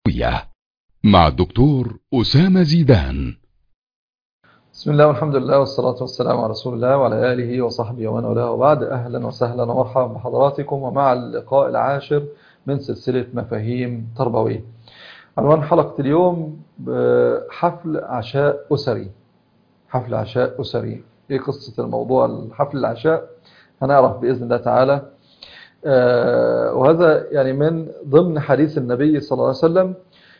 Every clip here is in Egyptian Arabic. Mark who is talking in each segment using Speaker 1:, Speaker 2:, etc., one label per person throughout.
Speaker 1: مع الدكتور أسامة زيدان
Speaker 2: بسم الله والحمد لله والصلاة والسلام على رسول الله وعلى آله وصحبه ومن والاه وبعد أهلا وسهلا ومرحبا بحضراتكم ومع اللقاء العاشر من سلسلة مفاهيم تربوية عنوان حلقة اليوم حفل عشاء أسري حفل عشاء أسري إيه قصة الموضوع حفل العشاء هنعرف بإذن الله تعالى وهذا يعني من ضمن حديث النبي صلى الله عليه وسلم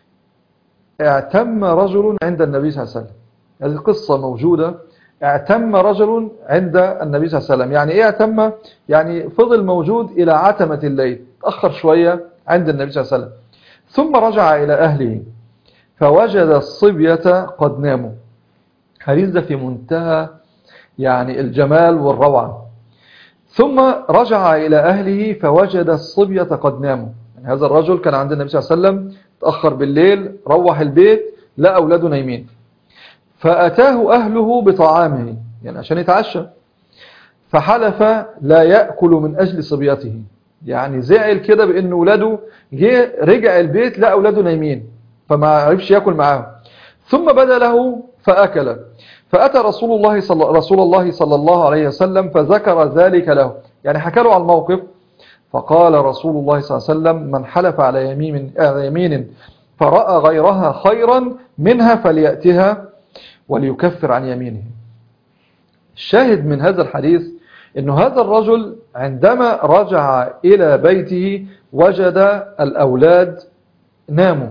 Speaker 2: اعتم رجل عند النبي صلى الله عليه وسلم هذه قصة موجودة اعتم رجل عند النبي صلى الله عليه وسلم يعني ايه اعتم يعني فضل موجود الى عتمة الليل تأخر شوية عند النبي صلى الله عليه وسلم ثم رجع الى اهله فوجد الصبية قد ناموا حديث ده في منتهى يعني الجمال والروعة ثم رجع إلى أهله فوجد الصبية قد ناموا يعني هذا الرجل كان عند النبي صلى الله عليه وسلم تأخر بالليل روح البيت لا أولاده نايمين فأتاه أهله بطعامه يعني عشان يتعشى فحلف لا يأكل من أجل صبيته يعني زعل كده بأن أولاده جه رجع البيت لا أولاده نايمين فما عرفش يأكل معاهم ثم بدا له فأكل فأتى رسول الله صلى رسول الله صلى الله عليه وسلم فذكر ذلك له يعني حكى له على الموقف فقال رسول الله صلى الله عليه وسلم من حلف على يمين على يمين فرأى غيرها خيرا منها فليأتها وليكفر عن يمينه الشاهد من هذا الحديث أن هذا الرجل عندما رجع إلى بيته وجد الأولاد ناموا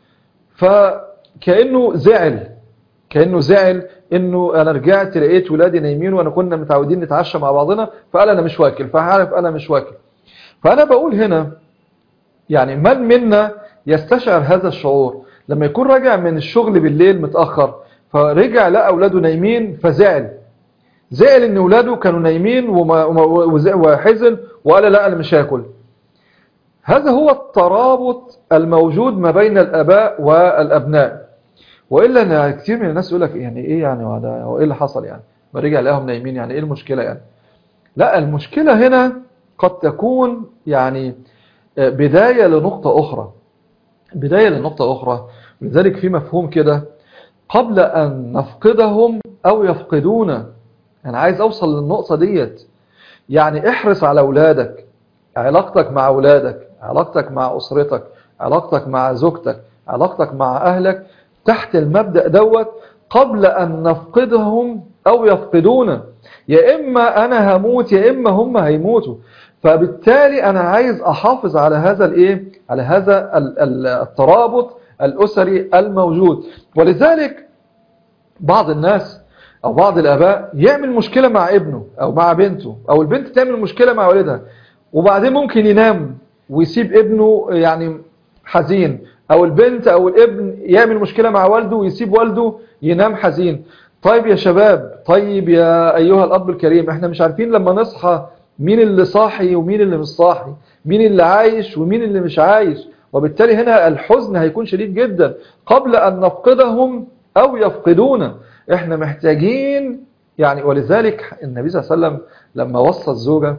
Speaker 2: فكأنه زعل كأنه زعل انه انا رجعت لقيت ولادي نايمين وانا كنا متعودين نتعشى مع بعضنا فقال انا مش واكل فعارف انا مش واكل فانا بقول هنا يعني من منا يستشعر هذا الشعور لما يكون راجع من الشغل بالليل متأخر فرجع لقى اولاده نايمين فزعل زعل ان اولاده كانوا نايمين وحزن وقال لا انا مش هاكل هذا هو الترابط الموجود ما بين الاباء والابناء والا ان كتير من الناس يقول لك يعني ايه يعني وده هو ايه اللي حصل يعني ما رجع لقاهم نايمين يعني ايه المشكله يعني لا المشكله هنا قد تكون يعني بدايه لنقطه اخرى بدايه لنقطه اخرى لذلك في مفهوم كده قبل ان نفقدهم او يفقدونا انا عايز اوصل للنقطه ديت يعني احرص على اولادك علاقتك مع اولادك علاقتك مع اسرتك علاقتك مع زوجتك علاقتك مع اهلك تحت المبدأ دوت قبل أن نفقدهم أو يفقدونا يا إما أنا هموت يا إما هم هيموتوا فبالتالي أنا عايز أحافظ على هذا الإيه؟ على هذا الترابط الأسري الموجود ولذلك بعض الناس أو بعض الآباء يعمل مشكلة مع ابنه أو مع بنته أو البنت تعمل مشكلة مع والدها وبعدين ممكن ينام ويسيب ابنه يعني حزين او البنت او الابن يعمل مشكلة مع والده ويسيب والده ينام حزين طيب يا شباب طيب يا ايها الاب الكريم احنا مش عارفين لما نصحى مين اللي صاحي ومين اللي مش صاحي مين اللي عايش ومين اللي مش عايش وبالتالي هنا الحزن هيكون شديد جدا قبل ان نفقدهم او يفقدونا احنا محتاجين يعني ولذلك النبي صلى الله عليه وسلم لما وصى الزوجة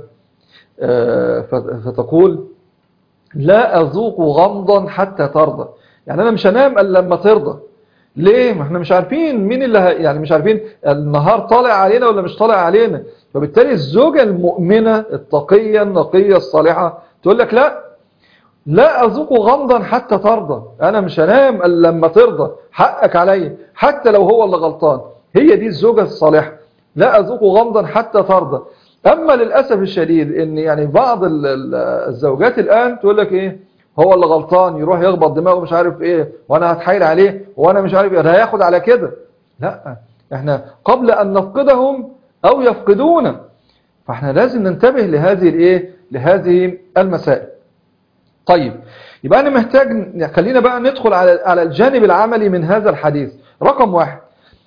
Speaker 2: فتقول لا أذوق غمضا حتى ترضى يعني أنا مش هنام إلا لما ترضى ليه؟ ما احنا مش عارفين مين اللي ه... يعني مش عارفين النهار طالع علينا ولا مش طالع علينا فبالتالي الزوجة المؤمنة التقية النقية الصالحة تقول لك لا لا أذوق غمضا حتى ترضى أنا مش هنام إلا لما ترضى حقك عليا حتى لو هو اللي غلطان هي دي الزوجة الصالحة لا أذوق غمضا حتى ترضى أما للأسف الشديد إن يعني بعض الزوجات الآن تقول لك إيه هو اللي غلطان يروح يخبط دماغه مش عارف إيه وأنا هتحايل عليه وأنا مش عارف إيه ده هياخد على كده لا إحنا قبل أن نفقدهم أو يفقدونا فإحنا لازم ننتبه لهذه الإيه لهذه المسائل طيب يبقى أنا محتاج خلينا بقى ندخل على على الجانب العملي من هذا الحديث رقم واحد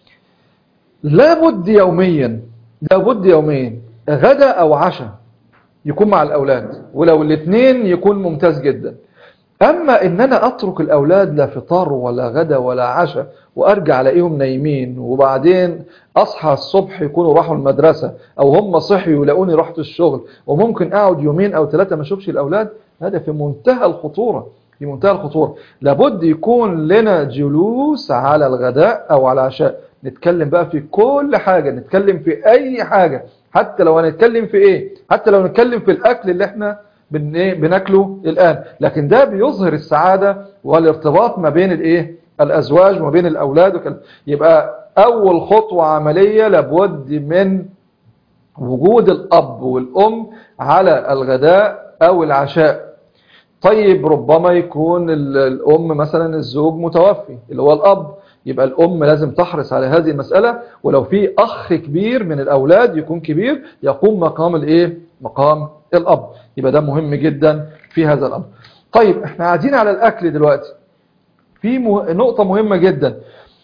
Speaker 2: لابد يوميا لابد يوميا غدا أو عشاء يكون مع الأولاد ولو الاثنين يكون ممتاز جدا أما إن أنا أترك الأولاد لا فطار ولا غدا ولا عشاء وأرجع ألاقيهم نايمين وبعدين أصحى الصبح يكونوا راحوا المدرسة أو هم صحيوا يلاقوني رحت الشغل وممكن أقعد يومين أو ثلاثة ما أشوفش الأولاد هذا في منتهى الخطورة في منتهى الخطورة لابد يكون لنا جلوس على الغداء أو على العشاء نتكلم بقى في كل حاجة نتكلم في أي حاجة حتى لو هنتكلم في إيه حتى لو نتكلم في الأكل اللي احنا بن إيه بناكله الآن لكن ده بيظهر السعادة والارتباط ما بين الإيه الأزواج وما بين الأولاد وكل... يبقى أول خطوة عملية لابد من وجود الأب والأم على الغداء أو العشاء طيب ربما يكون الأم مثلا الزوج متوفي اللي هو الأب يبقى الأم لازم تحرص على هذه المسألة ولو في أخ كبير من الأولاد يكون كبير يقوم مقام الإيه؟ مقام الأب يبقى ده مهم جدا في هذا الأمر طيب احنا قاعدين على الأكل دلوقتي في مه... نقطة مهمة جدا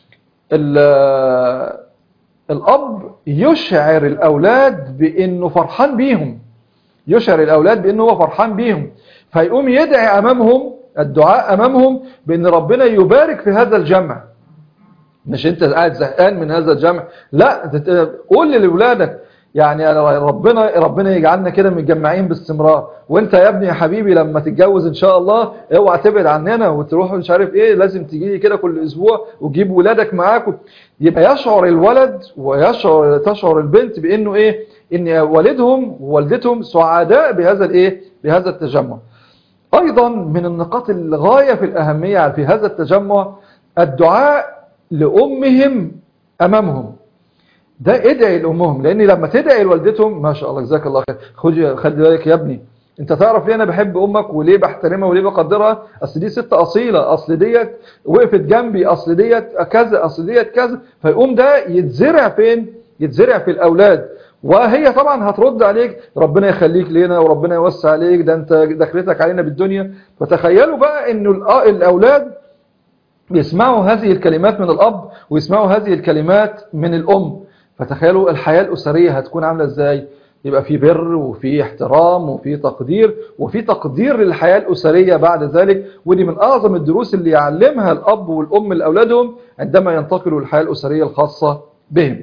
Speaker 2: الأب يشعر الأولاد بأنه فرحان بيهم يشعر الأولاد بأنه هو فرحان بيهم فيقوم يدعي أمامهم الدعاء أمامهم بأن ربنا يبارك في هذا الجمع مش انت قاعد زهقان من هذا الجمع لا قول لأولادك يعني ربنا ربنا يجعلنا كده متجمعين باستمرار وانت يا ابني يا حبيبي لما تتجوز ان شاء الله اوعى تبعد عننا وتروح مش عارف ايه لازم تجي لي كده كل اسبوع وتجيب ولادك معاك يبقى يشعر الولد ويشعر تشعر البنت بانه ايه ان والدهم ووالدتهم سعداء بهذا الايه بهذا التجمع ايضا من النقاط الغايه في الاهميه في هذا التجمع الدعاء لامهم امامهم ده ادعي لامهم لان لما تدعي لوالدتهم ما شاء الله جزاك الله خير خد خلي بالك يا ابني انت تعرف ليه انا بحب امك وليه بحترمها وليه بقدرها اصل دي ست اصيله اصل ديت وقفت جنبي اصل ديت كذا اصل ديت كذا فيقوم ده يتزرع فين يتزرع في الاولاد وهي طبعا هترد عليك ربنا يخليك لنا وربنا يوسع عليك ده انت دخلتك علينا بالدنيا فتخيلوا بقى انه الاولاد يسمعوا هذه الكلمات من الاب ويسمعوا هذه الكلمات من الام فتخيلوا الحياة الأسرية هتكون عاملة إزاي يبقى في بر وفي احترام وفي تقدير وفي تقدير للحياة الأسرية بعد ذلك ودي من أعظم الدروس اللي يعلمها الأب والأم لأولادهم عندما ينتقلوا للحياة الأسرية الخاصة بهم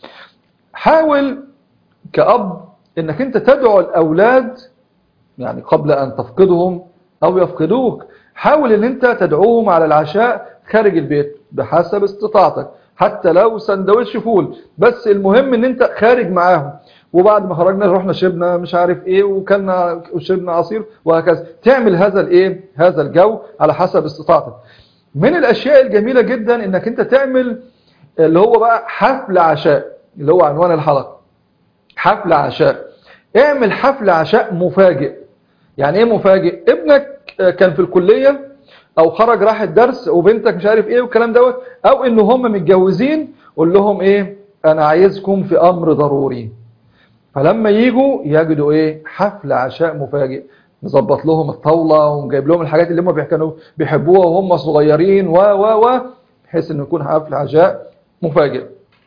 Speaker 2: حاول كأب أنك أنت تدعو الأولاد يعني قبل أن تفقدهم أو يفقدوك حاول أن أنت تدعوهم على العشاء خارج البيت بحسب استطاعتك حتى لو سندوتش فول بس المهم ان انت خارج معاهم وبعد ما خرجنا رحنا شربنا مش عارف ايه وكلنا وشربنا عصير وهكذا تعمل هذا الايه هذا الجو على حسب استطاعتك من الاشياء الجميله جدا انك انت تعمل اللي هو بقى حفل عشاء اللي هو عنوان الحلقه حفل عشاء اعمل حفل عشاء مفاجئ يعني ايه مفاجئ ابنك كان في الكليه او خرج راح الدرس وبنتك مش عارف ايه والكلام دوت او ان هم متجوزين قول لهم ايه انا عايزكم في امر ضروري فلما يجوا يجدوا ايه حفل عشاء مفاجئ نظبط لهم الطاوله ونجيب لهم الحاجات اللي هم كانوا بيحبوها وهم صغيرين و و و بحيث انه يكون حفل عشاء مفاجئ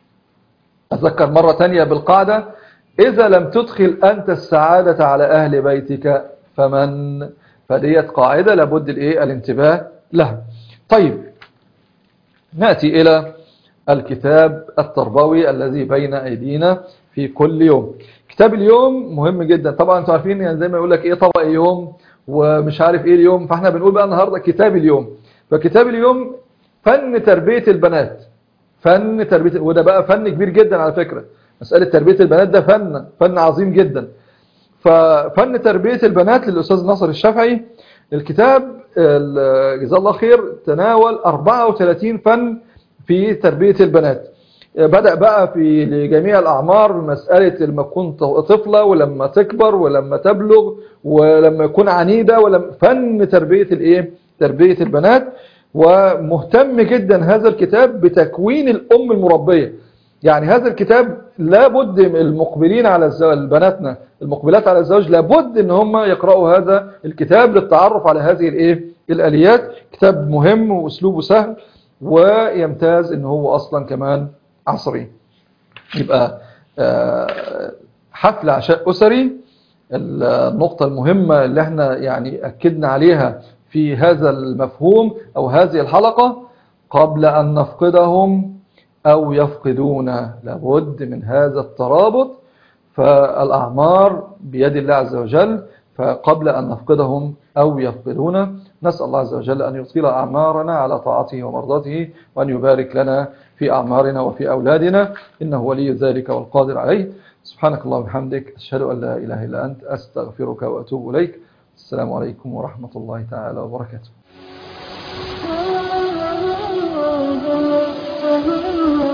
Speaker 2: اتذكر مره ثانيه بالقاعده اذا لم تدخل انت السعاده على اهل بيتك فمن فديت قاعدة لابد الايه الانتباه لها طيب نأتي إلى الكتاب التربوي الذي بين أيدينا في كل يوم كتاب اليوم مهم جدا طبعا انتوا عارفين يعني زي ما يقول لك ايه طبق يوم ومش عارف ايه اليوم فاحنا بنقول بقى النهارده كتاب اليوم فكتاب اليوم فن تربية البنات فن تربية وده بقى فن كبير جدا على فكرة مسألة تربية البنات ده فن فن عظيم جدا ففن تربية البنات للأستاذ ناصر الشافعي الكتاب جزاه الله خير تناول 34 فن في تربية البنات بدأ بقى في لجميع الأعمار مسألة لما تكون طفلة ولما تكبر ولما تبلغ ولما يكون عنيدة ولما فن تربية الإيه؟ تربية البنات ومهتم جدا هذا الكتاب بتكوين الأم المربية يعني هذا الكتاب لابد المقبلين على الزواج بناتنا المقبلات على الزواج لابد ان هم يقرأوا هذا الكتاب للتعرف على هذه الايه الاليات كتاب مهم واسلوبه سهل ويمتاز ان هو اصلا كمان عصري يبقى حفل عشاء اسري النقطة المهمة اللي احنا يعني اكدنا عليها في هذا المفهوم او هذه الحلقة قبل ان نفقدهم أو يفقدون لابد من هذا الترابط فالأعمار بيد الله عز وجل فقبل أن نفقدهم أو يفقدون نسأل الله عز وجل أن يطيل أعمارنا على طاعته ومرضاته وأن يبارك لنا في أعمارنا وفي أولادنا إنه ولي ذلك والقادر عليه سبحانك الله وبحمدك أشهد أن لا إله إلا أنت أستغفرك وأتوب إليك السلام عليكم ورحمة الله تعالى وبركاته
Speaker 3: Oh